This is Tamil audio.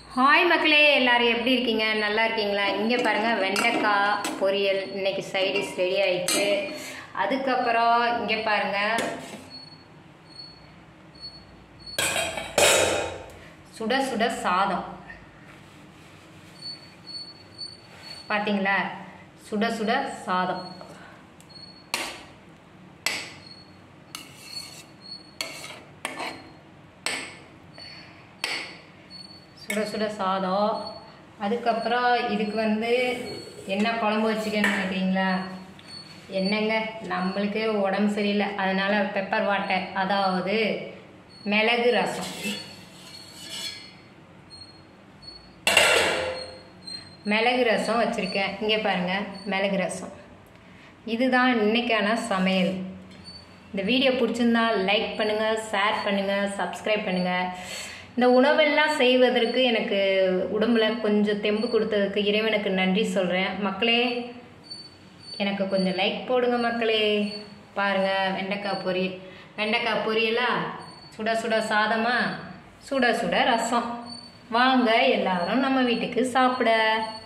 ஹாய் மக்களே எல்லாரும் எப்படி இருக்கீங்க நல்லா இருக்கீங்களா இங்கே பாருங்கள் வெண்டைக்காய் பொரியல் இன்னைக்கு சைடிஷ் ரெடி ஆயிடுச்சு அதுக்கப்புறம் இங்கே பாருங்கள் சுட சுட சாதம் பார்த்தீங்களா சுட சுட சாதம் சுட சுட சாதம் அதுக்கப்புறம் இதுக்கு வந்து என்ன குழம்பு வச்சுக்கன்னு நினைக்கிறீங்களா என்னங்க நம்மளுக்கு உடம்பு சரியில்லை அதனால பெப்பர் வாட்டர் அதாவது மிளகு ரசம் மிளகு ரசம் வச்சுருக்கேன் இங்கே பாருங்கள் மிளகு ரசம் இதுதான் இன்னைக்கான சமையல் இந்த வீடியோ பிடிச்சிருந்தா லைக் பண்ணுங்கள் ஷேர் பண்ணுங்கள் சப்ஸ்கிரைப் பண்ணுங்கள் இந்த உணவெல்லாம் செய்வதற்கு எனக்கு உடம்புல கொஞ்சம் தெம்பு கொடுத்ததுக்கு இறைவனுக்கு நன்றி சொல்கிறேன் மக்களே எனக்கு கொஞ்சம் லைக் போடுங்க மக்களே பாருங்கள் வெண்டைக்காய் பொரியல் வெண்டைக்காய் பொரியலா சுட சுட சாதமா சுட சுட ரசம் வாங்க எல்லாரும் நம்ம வீட்டுக்கு சாப்பிட